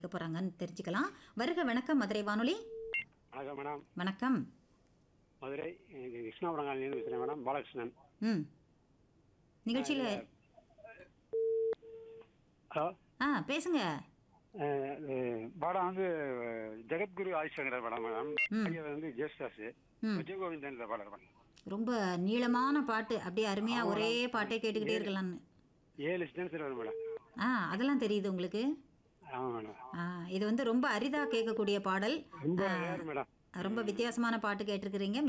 கேட்க போறாங்கன்னு தெரிஞ்சுக்கலாம் வருக வணக்கம் மதுரை வானொலி வணக்கம் மேடம் வணக்கம் மதுரை இங்க கிருஷ்ணாபுரங்காலிலேருந்து பேசுகிறேன் மேடம் பாலகிருஷ்ணன் ம் நிகழ்ச்சியில் ஹலோ ஆ பேசுங்க அஹ், அஹ், பாடம் வந்து அஹ், ஜெகத்குரு ஆதிசங்கர் படம் மேடம் ம். ஐயா வந்து ஜேஸ்தாஸ் ம். விஜயகோவிந்தன் இந்த பாடல் மேடம் ரொம்ப நீளமான பாட்டு அப்படியே அருமையா ஒரே பாட்டே கேட்டுக்கிட்டே இருக்கலாம்னு ஏழு ஸ்டென்ஸில் வரும் மேடம் ஆ அதெல்லாம் தெரியுது உங்களுக்கு ஆமாம் மேடம் ஆ இது வந்து ரொம்ப அரிதா கேட்கக்கூடிய பாடல் ரொம்ப ரேர் மேடம் ரொம்ப வித்தியாசமான பாட்டு கேட்டிருக்கிறீங்க